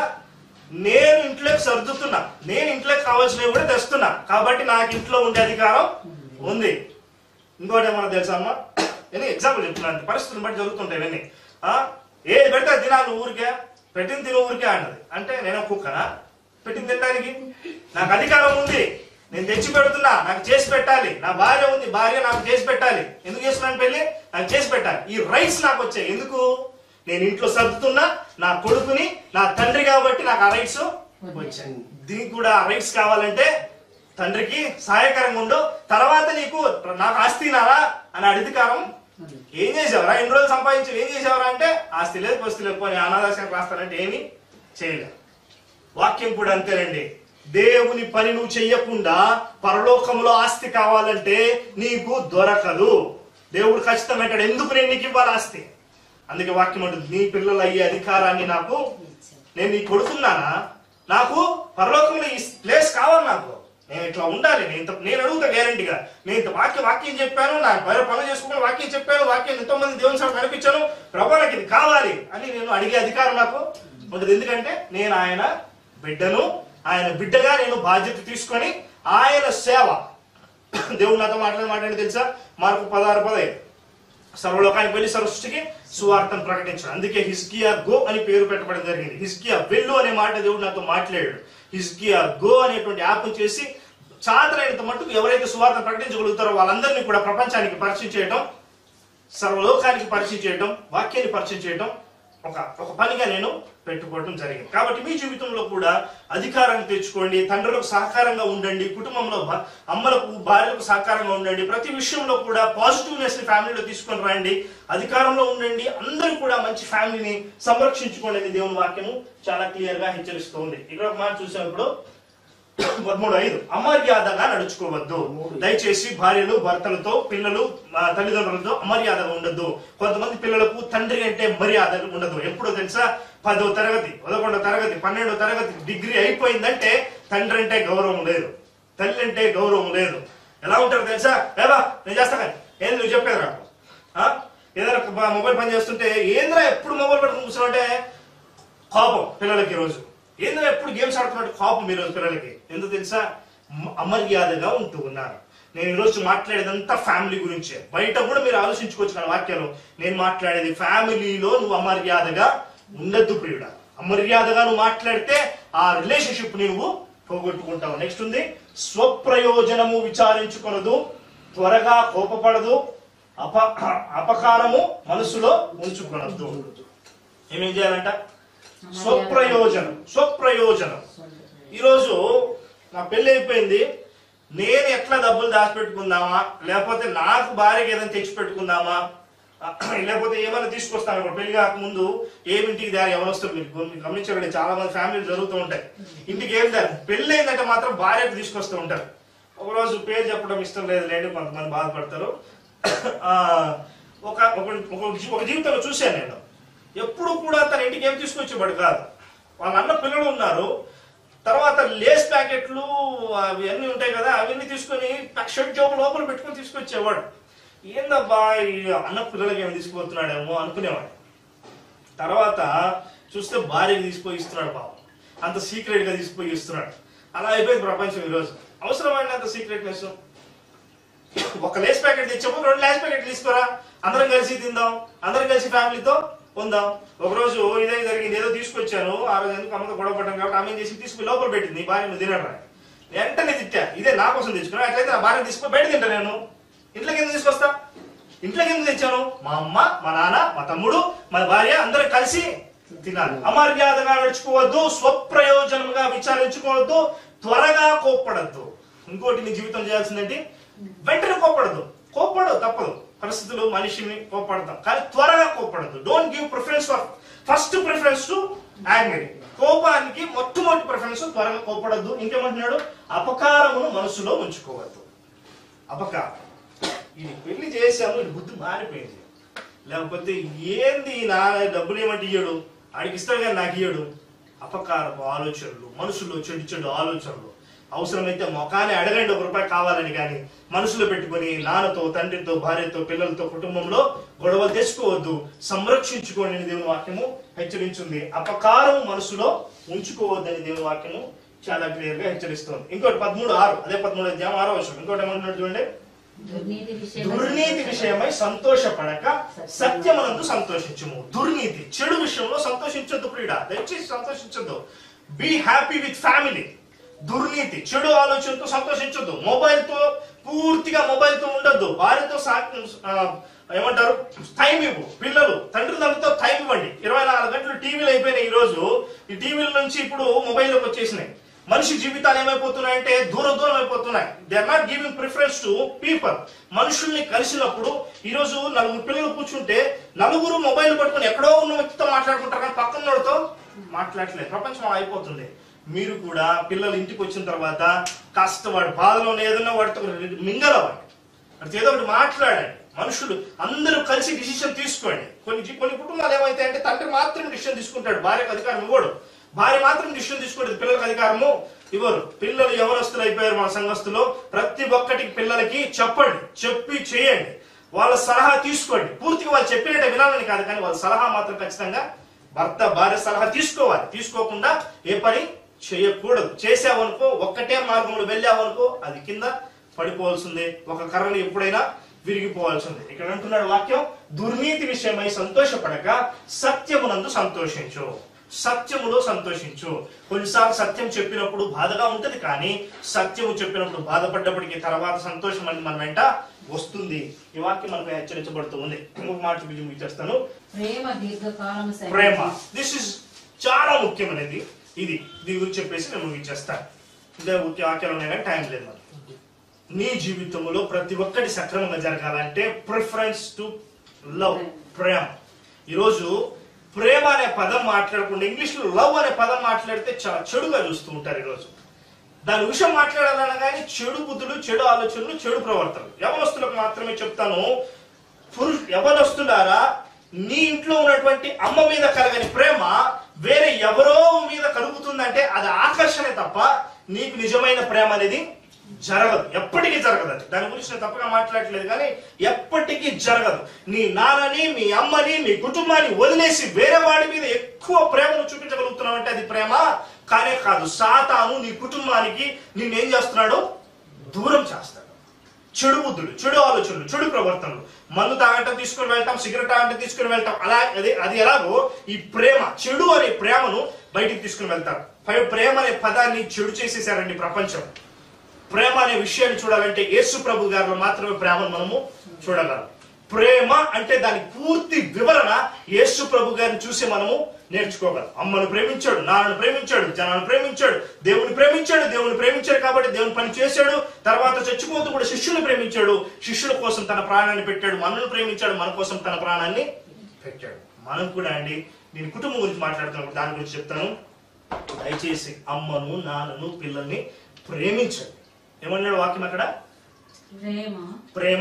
నేను ఇంట్లోకి సర్దుతున్నా నేను ఇంట్లోకి కావాల్సినవి కూడా తెస్తున్నా కాబట్టి నాకు ఇంట్లో ఉండే అధికారం ఉంది ఇంకోటి ఏమన్నా తెలుసా అమ్మ నేను ఎగ్జాంపుల్ చెప్తున్నాను పరిస్థితులను బట్టి జరుగుతుంటాయి ఇవన్నీ ఆ, ఏది పెడితే అది తినాలి ఊరికే పెట్టిన తిన ఊరికే అన్నది అంటే నేను కుక్కనా పెట్టింది తినడానికి నాకు అధికారం ఉంది నేను తెచ్చి పెడుతున్నా నాకు చేసి పెట్టాలి నా భార్య ఉంది భార్య నాకు చేసి పెట్టాలి ఎందుకు చేస్తున్నాను పెళ్లి నాకు చేసి పెట్టాలి ఈ రైట్స్ నాకు వచ్చాయి ఎందుకు నేను ఇంట్లో సర్దుతున్నా నా కొడుకుని నా తండ్రి కాబట్టి నాకు ఆ రైట్స్ వచ్చాయి దీనికి కూడా ఆ రైట్స్ కావాలంటే తండ్రికి సహాయకరంగా ఉండు తర్వాత నీకు నాకు ఆస్తి నారా అని అధికారం ఏం చేసావరా ఎన్ని రోజులు సంపాదించి ఏం చేసావరా అంటే ఆస్తి లేదు పస్తి లేదు పోనీ అనాథాశ్రమం రాస్తానంటే ఏమీ చేయలేదు వాక్యం కూడా అంతేనండి దేవుని పని నువ్వు చెయ్యకుండా పరలోకంలో ఆస్తి కావాలంటే నీకు దొరకదు దేవుడు ఖచ్చితమైన ఎందుకు నేను నీకు ఇవ్వాలి ఆస్తి అందుకే వాక్యం అంటుంది నీ పిల్లలు అయ్యే అధికారాన్ని నాకు నేను నీకు కొడుతున్నానా నాకు పరలోకంలో ఈ ప్లేస్ కావాలి నాకు నేను ఇట్లా ఉండాలి నేను ఇంత నేను అడుగుతా గ్యారంటీగా నేను ఇంత వాక్యం వాక్యం చెప్పాను నా వేరే పనులు చేసుకుని వాక్యం చెప్పాను వాక్యం ఎంతో మంది దేవుని సేవ కనిపించాను ప్రభా నాకు ఇది కావాలి అని నేను అడిగే అధికారం నాకు ఉంటుంది ఎందుకంటే నేను ఆయన బిడ్డను ఆయన బిడ్డగా నేను బాధ్యత తీసుకొని ఆయన సేవ దేవుడు నాతో మాట్లాడిన మాట్లాడి తెలుసా మార్పు పదహారు పదహైదు సర్వలోకానికి వెళ్ళి సృష్టికి సువార్తను ప్రకటించాడు అందుకే హిస్కియా గో అని పేరు పెట్టబడడం జరిగింది హిస్కియా వెళ్ళు అనే మాట దేవుడు నాతో మాట్లాడాడు హిస్కియా గో అనేటువంటి యాప్ చేసి చాతరైనంత మట్టుకు ఎవరైతే సువార్త ప్రకటించగలుగుతారో వాళ్ళందరినీ కూడా ప్రపంచానికి పరిచయం చేయడం సర్వలోకానికి పరిచయం చేయడం వాక్యాన్ని పరిచయం చేయడం ఒక ఒక పనిగా నేను పెట్టుకోవడం జరిగింది కాబట్టి మీ జీవితంలో కూడా అధికారాన్ని తెచ్చుకోండి తండ్రులకు సహకారంగా ఉండండి కుటుంబంలో భ- అమ్మలకు భార్యలకు సహకారంగా ఉండండి ప్రతి విషయంలో కూడా పాజిటివ్నెస్ ని ఫ్యామిలీలో తీసుకొని రండి అధికారంలో ఉండండి అందరూ కూడా మంచి ఫ్యామిలీని సంరక్షించుకోండి అని దేవుని వాక్యము చాలా క్లియర్ గా హెచ్చరిస్తూ ఉంది ఇక్కడ ఒక మాట చూసినప్పుడు పదమూడు ఐదు అమర్యాదగా నడుచుకోవద్దు దయచేసి భార్యలు భర్తలతో పిల్లలు ఆ, తల్లిదండ్రులతో అమర్యాదగా ఉండద్దు కొంతమంది పిల్లలకు తండ్రి అంటే మర్యాద ఉండదు ఎప్పుడో తెలుసా పదో తరగతి పదకొండో తరగతి పన్నెండో తరగతి డిగ్రీ అయిపోయిందంటే తండ్రి అంటే గౌరవం లేదు తల్లి అంటే గౌరవం లేదు ఎలా ఉంటారు తెలుసా ఏవా నేను చేస్తా కానీ ఏంది నువ్వు చెప్పేది నాకు ఆ? ఏదైనా ఒక మొబైల్ పని చేస్తుంటే ఏంద్రా ఎప్పుడు మొబైల్ పట్టుకుని కూర్చున్నావంటే కోపం పిల్లలకి ఈ రోజు ఏందో ఎప్పుడు గేమ్స్ ఆడుతున్నట్టు కోపం ఈ రోజు పిల్లలకి ఎందుకు తెలుసా మ- అమర్యాదగా ఉంటూ ఉన్నారు నేను ఈరోజు మాట్లాడేదంతా ఫ్యామిలీ గురించే బయట కూడా మీరు ఆలోచించుకోవచ్చు కానీ వాక్యాలు నేను మాట్లాడేది ఫ్యామిలీలో నువ్వు అమర్యాదగా ఉండద్దు ప్రియుడా అమర్యాదగా నువ్వు మాట్లాడితే ఆ రిలేషన్షిప్ నువ్వు పోగొట్టుకుంటావు నెక్స్ట్ ఉంది స్వప్రయోజనము విచారించుకొనదు త్వరగా కోపపడదు అప అపకారము మనసులో ఉంచుకొనద్దు ఏమేం చేయాలంట స్వప్రయోజనం స్వప్రయోజనం ఈరోజు నా పెళ్లి అయిపోయింది నేను ఎట్లా డబ్బులు దాచిపెట్టుకుందామా లేకపోతే నాకు భార్యకి ఏదైనా తెచ్చి పెట్టుకుందామా లేకపోతే ఏమైనా తీసుకొస్తాను ఇప్పుడు పెళ్లి కాకముందు ఏమింటికి దారి ఎవరు వస్తారు మీరు గమ- మీరు గమనించకండి చాలా మంది ఫ్యామిలీలు జరుగుతూ ఉంటాయి ఇంటికి ఏం దారి పెళ్లి అయిందంటే మాత్రం భార్యకు తీసుకొస్తూ ఉంటారు ఒకరోజు పేరు చెప్పడం ఇష్టం లేదు లేండి కొంతమంది బాధపడతారు ఆ, ఒక ఒక ఒక జీ- ఒక జీవితంలో చూశాను నేను ఎప్పుడు కూడా తన ఇంటికి ఏం తీసుకొచ్చేవాడు కాదు వాళ్ళ అన్న పిల్లలు ఉన్నారు తర్వాత లేస్ ప్యాకెట్లు అవి అన్నీ ఉంటాయి కదా అవన్నీ తీసుకొని షర్ట్ జాబ్ లోపల పెట్టుకొని తీసుకొచ్చేవాడు ఏందబ్బా ఈ అన్న పిల్లలకి ఏమి తీసుకుపోతున్నాడేమో అనుకునేవాడు తర్వాత చూస్తే భార్యకి తీసుకుపోయి ఇస్తున్నాడు పాపం అంత సీక్రెట్ గా తీసుకుపోయి ఇస్తున్నాడు అలా అయిపోయింది ప్రపంచం ఈరోజు అవసరమైన అంత సీక్రెట్నెస్ ఒక లేస్ ప్యాకెట్ తెచ్చప్పుడు రెండు లేస్ ప్యాకెట్ తీసుకోరా అందరం కలిసి తిందాం అందరం కలిసి ఫ్యామిలీతో ఉందాం ఒక రోజు ఇదే జరిగింది ఏదో తీసుకొచ్చాను ఆ రోజు ఎందుకు అమ్మతో గొడవ పడ్డాం కాబట్టి ఆమె ఏం చేసి తీసుకుని లోపల పెట్టింది భార్య నువ్వు తినరా వెంటనే తిట్టా ఇదే నా కోసం తెచ్చుకున్నా అట్లయితే నా భార్య తీసుకుని బయట తింటా నేను ఇంట్లోకి ఎందుకు తీసుకొస్తా ఇంట్లోకి ఎందుకు తెచ్చాను మా అమ్మ మా నాన్న మా తమ్ముడు మా భార్య అందరం కలిసి తినాలి అమర్యాదగా నడుచుకోవద్దు స్వప్రయోజనంగా విచారించుకోవద్దు త్వరగా కోప్పడద్దు ఇంకోటి నీ జీవితం చేయాల్సిందంటే వెంటనే కోప్పడద్దు కోప్పడు తప్పదు పరిస్థితులు మనిషిని కోప్పడతాం కానీ త్వరగా కోప్పడద్దు don't give preference for first preference to angry కోపానికి మొట్టమొదటి ప్రిఫరెన్స్ త్వరగా కోప్పడద్దు ఇంకేమంటున్నాడు అపకారమును మనసులో ఉంచుకోవద్దు అపకారం ఇది పెళ్లి చేశాము ఇది బుద్ధి మారిపోయింది లేకపోతే ఏంది నా డబ్బులు ఏమంటే ఇయ్యడు ఆడికి ఇస్తాడు కానీ నాకు ఇయ్యడు అపకారపు ఆలోచనలు మనసులో చెడు చెడు ఆలోచనలు అవసరమైతే మొఖాన్ని అడగండి ఒక రూపాయి కావాలని కానీ మనసులో పెట్టుకొని నాన్నతో తండ్రితో భార్యతో పిల్లలతో కుటుంబంలో గొడవలు తెచ్చుకోవద్దు సంరక్షించుకోండి అని దేవుని వాక్యము హెచ్చరించింది అపకారం మనసులో ఉంచుకోవద్దని దేవుని వాక్యము చాలా క్లియర్ గా హెచ్చరిస్తుంది ఇంకోటి పదమూడు ఆరు అదే పదమూడు అధ్యాయం ఆరో వర్షం ఇంకోటి ఏమంటున్నాడు చూడండి దుర్నీతి విషయమై దుర్నీతి విషయమై సంతోషపడక సత్యమనందు సంతోషించము దుర్నీతి చెడు విషయంలో సంతోషించొద్దు ప్రియుడ దయచేసి సంతోషించొద్దు బీ హ్యాపీ విత్ ఫ్యామిలీ దుర్నీతి చెడు ఆలోచనతో సంతోషించొద్దు మొబైల్ తో పూర్తిగా మొబైల్ తో ఉండొద్దు భార్యతో సా- ఆ, ఏమంటారు టైం ఇవ్వు పిల్లలు తండ్రులందరితో టైం ఇవ్వండి ఇరవై నాలుగు గంటలు టీవీలు అయిపోయినాయి ఈ రోజు ఈ టీవీల నుంచి ఇప్పుడు మొబైల్లోకి వచ్చేసినాయి మనిషి జీవితాలు ఏమైపోతున్నాయంటే దూరం దూరం అయిపోతున్నాయి they are not giving preference to people మనుషుల్ని కలిసినప్పుడు ఈ రోజు నలుగురు పిల్లలు కూర్చుంటే నలుగురు మొబైల్ పట్టుకొని ఎక్కడో ఉన్న వ్యక్తితో మాట్లాడుకుంటారు కానీ పక్కన ఉన్నోడితో మాట్లాడట్లేదు ప్రపంచం అయిపోతుంది మీరు కూడా పిల్లలు ఇంటికి వచ్చిన తర్వాత కాస్త వాడి బాధలో ఏదైనా వాడితో మింగలవ్వండి వాడితో ఏదో ఒకటి మాట్లాడండి మనుషులు అందరూ కలిసి డిసిషన్ తీసుకోండి కొన్ని జీ- కొన్ని కుటుంబాలు ఏమైతే అంటే తండ్రి మాత్రం డిసిషన్ తీసుకుంటాడు భార్యకు అధికారం ఇవ్వడు భార్య మాత్రం డిసిషన్ తీసుకుంటుంది పిల్లలకు అధికారము ఇవ్వరు పిల్లలు ఎవరస్తులు అయిపోయారు మన సంఘస్థులో ప్రతి ఒక్కటికి పిల్లలకి చెప్పండి చెప్పి చేయండి వాళ్ళ సలహా తీసుకోండి పూర్తిగా వాళ్ళు చెప్పినట్టే వినాలని కాదు కానీ వాళ్ళ సలహా మాత్రం ఖచ్చితంగా భర్త భార్య సలహా తీసుకోవాలి తీసుకోకుండా ఏ పని చేయకూడదు చేసావనుకో ఒక్కటే మార్గంలో వెళ్ళావనుకో అది కింద పడిపోవాల్సిందే ఒక కర్రలు ఎప్పుడైనా విరిగిపోవాల్సిందే ఇక్కడ అంటున్నాడు వాక్యం దుర్నీతి విషయమై సంతోషపడక సత్యమునందు సంతోషించు సత్యములో సంతోషించు కొన్నిసార్లు సత్యం చెప్పినప్పుడు బాధగా ఉంటది కానీ సత్యము చెప్పినప్పుడు బాధపడ్డప్పటికీ తర్వాత సంతోషం అనేది మన వెంట వస్తుంది ఈ వాక్యం మనకు హెచ్చరించబడుతూ ఉంది ఇంకొక మాట చూపించి ముగిచేస్తాను ప్రేమ దీర్ఘకాలం సహించి- ప్రేమ దిస్ ఇస్ చాలా ముఖ్యమైనది ఇది దీని గురించి చెప్పేసి నేను ముగించేస్తాను ఇంకా ఊరికే వాక్యాలు ఉన్నాయి కానీ టైం లేదు మనకి నీ జీవితంలో ప్రతి ఒక్కటి సక్రమంగా జరగాలంటే ప్రిఫరెన్స్ టు లవ్ ప్రేమ ఈరోజు ప్రేమ అనే పదం మాట్లాడకుండా ఇంగ్లీష్ లో లవ్ అనే పదం మాట్లాడితే చాలా చెడుగా చూస్తూ ఉంటారు ఈరోజు దాని విషయం మాట్లాడాలన్నా కానీ చెడు బుద్ధులు చెడు ఆలోచనలు చెడు ప్రవర్తనలు యవనస్తులకు మాత్రమే చెప్తాను పురుష యవనస్తులారా నీ ఇంట్లో ఉన్నటువంటి అమ్మ మీద కలగని ప్రేమ వేరే ఎవరో మీద కలుగుతుందంటే అది ఆకర్షణ తప్ప నీకు నిజమైన ప్రేమ అనేది జరగదు ఎప్పటికీ జరగదు అది దాని గురించి నేను తప్పగా మాట్లాడట్లేదు కానీ ఎప్పటికీ జరగదు నీ నాన్నని మీ అమ్మని మీ కుటుంబాన్ని వదిలేసి వేరే వాడి మీద ఎక్కువ ప్రేమను చూపించగలుగుతున్నావు అంటే అది ప్రేమ కానే కాదు సాతాను నీ కుటుంబానికి నిన్నేం చేస్తున్నాడు దూరం చేస్తాడు చెడు బుద్ధులు చెడు ఆలోచనలు చెడు ప్రవర్తనలు మందు తాగటం తీసుకుని వెళ్తాం సిగరెట్ తాగటం తీసుకుని వెళ్తాం అలా అది అది ఎలాగో ఈ ప్రేమ చెడు అనే ప్రేమను బయటికి తీసుకుని వెళ్తారు పై ప్రేమ అనే పదాన్ని చెడు చేసేసారండి ప్రపంచం ప్రేమ అనే విషయాన్ని చూడాలంటే యేసు ప్రభు గారిలో మాత్రమే ప్రేమను మనము చూడగలం ప్రేమ అంటే దాని పూర్తి వివరణ యేసు ప్రభు గారిని చూసి మనము నేర్చుకోగలం అమ్మను ప్రేమించాడు నాన్నను ప్రేమించాడు జనాన్ని ప్రేమించాడు దేవుని ప్రేమించాడు దేవుని ప్రేమించాడు కాబట్టి దేవుని పని చేశాడు తర్వాత చచ్చిపోతూ కూడా శిష్యుని ప్రేమించాడు శిష్యుల కోసం తన ప్రాణాన్ని పెట్టాడు మనల్ని ప్రేమించాడు మన కోసం తన ప్రాణాన్ని పెట్టాడు మనం కూడా అండి నేను కుటుంబం గురించి మాట్లాడుతున్నప్పుడు దాని గురించి చెప్తాను దయచేసి అమ్మను నాన్నను పిల్లల్ని ప్రేమించండి ఏమన్నాడు వాక్యం అక్కడ ప్రేమ ప్రేమ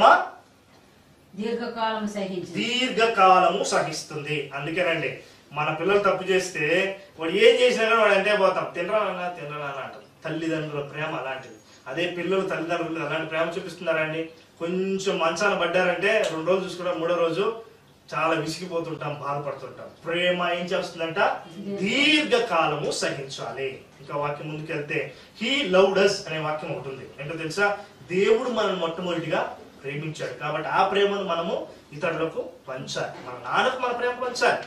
దీర్ఘకాలం సహించి దీర్ఘకాలము సహిస్తుంది అందుకేనండి మన పిల్లలు తప్పు చేస్తే వాడు ఏం చేసినా కానీ వాడు అంతే పోతాం తినరానా తినరానా అంటాం తల్లిదండ్రుల ప్రేమ అలాంటిది అదే పిల్లలు తల్లిదండ్రులు అలాంటి ప్రేమ చూపిస్తున్నారండి కొంచెం మంచాన పడ్డారంటే రెండు రోజులు చూసుకుంటాం మూడో రోజు చాలా విసిగిపోతుంటాం బాధపడుతుంటాం ప్రేమ ఏం చేస్తుందంట దీర్ఘకాలము సహించాలి ఇంకా వాక్యం ముందుకెళ్తే హీ లవ్డస్ అనే వాక్యం ఒకటి ఉంది ఏంటో తెలుసా దేవుడు మనల్ని మొట్టమొదటిగా ప్రేమించాడు కాబట్టి ఆ ప్రేమను మనము ఇతరులకు పంచాలి మన నాన్నకు మన ప్రేమ పంచాలి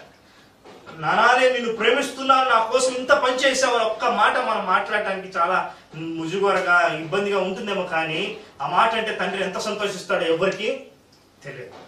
నానానే నిన్ను ప్రేమిస్తున్నాను నా కోసం ఇంత పని చేసావు అని ఒక్క మాట మనం మాట్లాడటానికి చాలా ముజుగోరగా ఇబ్బందిగా ఉంటుందేమో కానీ ఆ మాట అంటే తండ్రి ఎంత సంతోషిస్తాడో ఎవరికి తెలియదు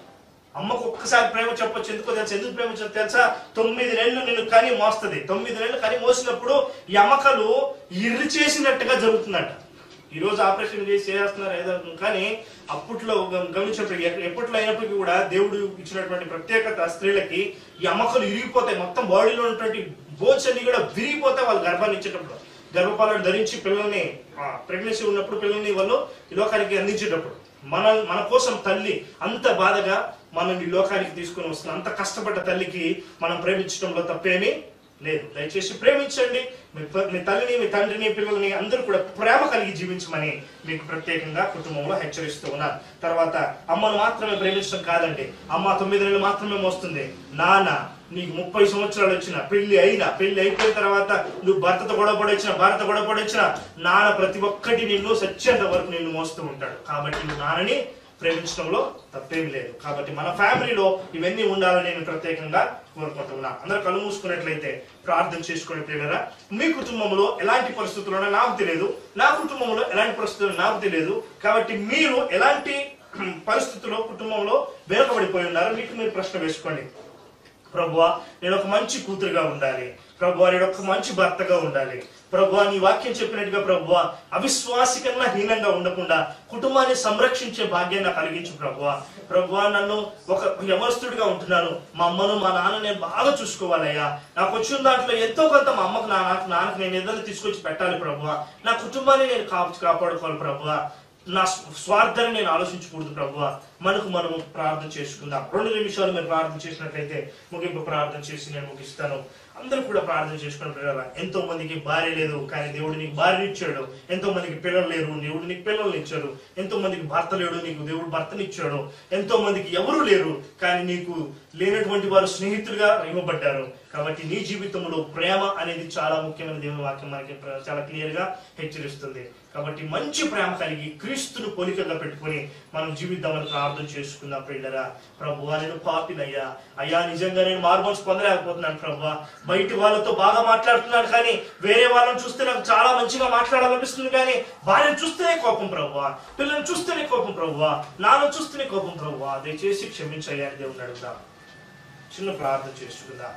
అమ్మకు ఒక్కసారి ప్రేమ చెప్పొచ్చు ఎందుకో తెలుసా ఎందుకు ప్రేమ చెప్పు తెలుసా తొమ్మిది నెలలు నిన్ను కని మోస్తుంది తొమ్మిది నెలలు కని మోసినప్పుడు ఈ అమ్మకలు ఇర్రి చేసినట్టుగా జరుగుతుందట ఈ రోజు ఆపరేషన్ చేసి చేస్తున్నారు ఏదో కానీ అప్పట్లో గమ- గమనించినప్పుడు ఎ- ఎప్పట్లో అయినప్పటికీ కూడా దేవుడు ఇచ్చినటువంటి ప్రత్యేకత స్త్రీలకి ఈ అమ్మకలు ఇరిగిపోతాయి మొత్తం బాడీలో ఉన్నటువంటి బోన్స్ అన్ని కూడా విరిగిపోతాయి వాళ్ళు గర్భాన్ని ఇచ్చేటప్పుడు గర్భపాలను ధరించి పిల్లల్ని ప్రెగ్నెన్సీ ఉన్నప్పుడు పిల్లల్ని వాళ్ళు ఈ లోకానికి అందించేటప్పుడు మన మన కోసం తల్లి అంత బాధగా మనం ఈ లోకానికి తీసుకొని వస్తుంది అంత కష్టపడ్డ తల్లికి మనం ప్రేమించడంలో తప్పేమీ లేదు దయచేసి ప్రేమించండి మీ ప- మీ తల్లిని మీ తండ్రిని పిల్లల్ని అందరూ కూడా ప్రేమ కలిగి జీవించమని మీకు ప్రత్యేకంగా కుటుంబంలో హెచ్చరిస్తూ ఉన్నాను తర్వాత అమ్మను మాత్రమే ప్రేమించడం కాదండి అమ్మ తొమ్మిది నెలలు మాత్రమే మోస్తుంది నాన్న నీకు ముప్పై సంవత్సరాలు వచ్చిన పెళ్లి అయినా పెళ్లి అయిపోయిన తర్వాత నువ్వు భర్తతో గొడవ పడొచ్చిన భర్త గొడవ పడొచ్చిన నాన్న ప్రతి ఒక్కటి నిన్ను సత్యంత వరకు నిన్ను మోస్తూ ఉంటాడు కాబట్టి నువ్వు నాన్నని ప్రేమించడంలో తప్పేమి లేదు కాబట్టి మన ఫ్యామిలీలో ఇవన్నీ ఉండాలని నేను ప్రత్యేకంగా కోరుకుంటున్నా అందరూ కళ్ళు మూసుకున్నట్లయితే ప్రార్థన చేసుకునే ప్రేమరా మీ కుటుంబంలో ఎలాంటి పరిస్థితులు ఉన్నాయో నాకు తెలియదు నా కుటుంబంలో ఎలాంటి పరిస్థితులు నాకు తెలియదు కాబట్టి మీరు ఎలాంటి పరిస్థితుల్లో కుటుంబంలో వెనుకబడిపోయి ఉన్నారో మీకు మీరు ప్రశ్న వేసుకోండి ప్రభువా నేను ఒక మంచి కూతురుగా ఉండాలి ప్రభువా నేను ఒక మంచి భర్తగా ఉండాలి ప్రభువా నీ వాక్యం చెప్పినట్టుగా ప్రభువా అవిశ్వాసి కన్నా హీనంగా ఉండకుండా కుటుంబాన్ని సంరక్షించే భాగ్యాన్ని నాకు కలిగించు ప్రభువా ప్రభువా నన్ను ఒక యమస్తుడిగా ఉంటున్నాను మా అమ్మను మా నాన్న నేను బాగా చూసుకోవాలయ్యా నాకు వచ్చిన దాంట్లో ఎంతో కొంత మా అమ్మకు నా నాకు నాన్నకు నేను ఏదైనా తీసుకొచ్చి పెట్టాలి ప్రభువా నా కుటుంబాన్ని నేను కాపు కాపాడుకోవాలి ప్రభువా నా స్వ- స్వార్థాన్ని నేను ఆలోచించకూడదు ప్రభువా మనకు మనము ప్రార్థన చేసుకుందాం రెండు నిమిషాలు మీరు ప్రార్థన చేసినట్లయితే ముగింపు ప్రార్థన చేసి నేను ముగిస్తాను అందరూ కూడా ప్రార్థన చేసుకుని పిల్లల ఎంతో మందికి భార్య లేదు కానీ దేవుడు నీకు భార్య ఇచ్చాడు ఎంతో మందికి పిల్లలు లేరు దేవుడు నీకు పిల్లల్ని ఇచ్చాడు ఎంతో మందికి భర్త లేడు నీకు దేవుడు భర్తని ఇచ్చాడు ఎంతో మందికి ఎవరు లేరు కానీ నీకు లేనటువంటి వారు స్నేహితులుగా ఇవ్వబడ్డారు కాబట్టి నీ జీవితంలో ప్రేమ అనేది చాలా ముఖ్యమైన దేవుని వాక్యం మనకి ప్ర- చాలా క్లియర్ గా హెచ్చరిస్తుంది కాబట్టి మంచి ప్రేమ కలిగి క్రీస్తును పోలికగా పెట్టుకొని మనం జీవిద్దామని ప్రార్థన చేసుకుందాం ప్రియులరా ప్రభువా నేను పాపినయ్యా అయ్యా నిజంగా నేను మార్మల్స్ పొందలేకపోతున్నాను ప్రభువా బయటి వాళ్ళతో బాగా మాట్లాడుతున్నాను కానీ వేరే వాళ్ళని చూస్తే నాకు చాలా మంచిగా మాట్లాడాలనిపిస్తుంది కానీ వారిని చూస్తేనే కోపం ప్రభువా పిల్లల్ని చూస్తేనే కోపం ప్రభువా నాన్న చూస్తేనే కోపం ప్రభువా దయచేసి క్షమించయ్యా అని దేవుని అడుగుదాం చిన్న ప్రార్థన చేసుకుందాం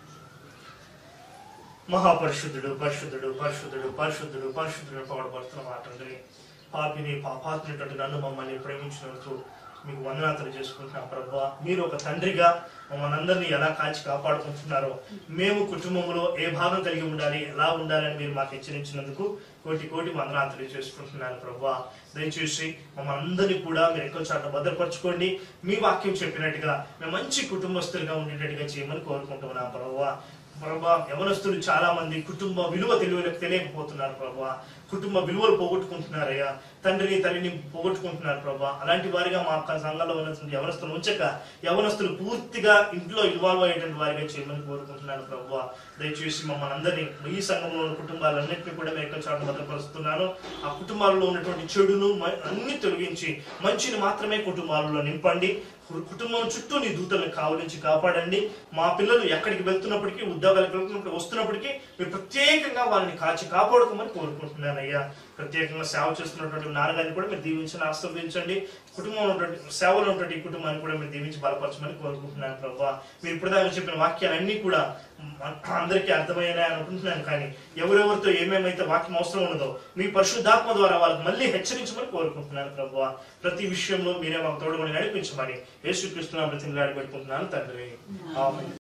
మహాపరిశుద్ధుడు పరిశుద్ధుడు పరిశుద్ధుడు పరిశుద్ధుడు పరిశుద్ధుడు పగడబడుతున్న మా తండ్రి పాపిని పాపాత్మైనటువంటి నన్ను మమ్మల్ని ప్రేమించినందుకు మీకు వందనాతలు చేసుకుంటున్నాం ప్రభా మీరు ఒక తండ్రిగా మమ్మల్ని అందరినీ ఎలా కాచి కాపాడుకుంటున్నారో మేము కుటుంబంలో ఏ భాగం కలిగి ఉండాలి ఎలా ఉండాలని మీరు మాకు హెచ్చరించినందుకు కోటి కోటి వందనాతలు చేసుకుంటున్నాను ప్రభా దయచేసి మమ్మల్ని అందరినీ కూడా మీరు ఎక్కువ చాట భద్రపరచుకోండి మీ వాక్యం చెప్పినట్టుగా మేము మంచి కుటుంబస్తులుగా ఉండేటట్టుగా చేయమని కోరుకుంటున్నాం ప్రభా ప్రభా యవనస్తులు చాలా మంది కుటుంబ విలువ తెలియ తెలియకపోతున్నారు ప్రభా కుటుంబ విలువలు పోగొట్టుకుంటున్నారయ్యా తండ్రిని తల్లిని పోగొట్టుకుంటున్నారు ప్రభా అలాంటి వారిగా మా యొక్క సంఘంలో ఉన్నటువంటి యవనస్తులు ఉంచక యవనస్తులు పూర్తిగా ఇంట్లో ఇన్వాల్వ్ అయ్యేటువంటి వారిగా చేయమని కోరుకుంటున్నాను ప్రభా దయచేసి మమ్మల్ని అందరినీ ఈ సంఘంలో ఉన్న కుటుంబాలన్నింటినీ కూడా మేము ఎక్కడ చాటు భద్రపరుస్తున్నాను ఆ కుటుంబాలలో ఉన్నటువంటి చెడును మ- అన్ని తొలగించి మంచిని మాత్రమే కుటుంబాలలో నింపండి కు- కుటుంబం చుట్టూ నీ దూతలను కావలించి కాపాడండి మా పిల్లలు ఎక్కడికి వెళ్తున్నప్పటికీ ఉద్యోగాలకు వెళ్తున్నప్పుడు వస్తున్నప్పటికీ మీరు ప్రత్యేకంగా వారిని కాచి కాపాడుకోమని కోరుకుంటున్నాను అయ్యా ప్రత్యేకంగా సేవ చేస్తున్నటువంటి నాన్నగారిని కూడా మీరు దీవించని ఆశీర్వదించండి కుటుంబంలో ఉన్నటువంటి సేవలో ఉన్నటువంటి ఈ కుటుంబాన్ని కూడా మీరు దీవించి బలపరచమని కోరుకుంటున్నాను ప్రభా మీరు ఇప్పుడు దాకా చెప్పిన వాక్యాలన్నీ కూడా మ- అందరికీ అర్థమయ్యాయని అనుకుంటున్నాను కానీ ఎవరెవరితో ఏమేమైతే వాక్యం అవసరం ఉన్నదో మీ పరిశుద్ధాత్మ ద్వారా వాళ్ళకి మళ్ళీ హెచ్చరించమని కోరుకుంటున్నాను ప్రభా ప్రతి విషయంలో మీరే మాకు తోడుకొని నడిపించమని యేసుక్రీస్తున్నా ప్రతి పెట్టుకుంటున్నాను తండ్రి ఆమేన్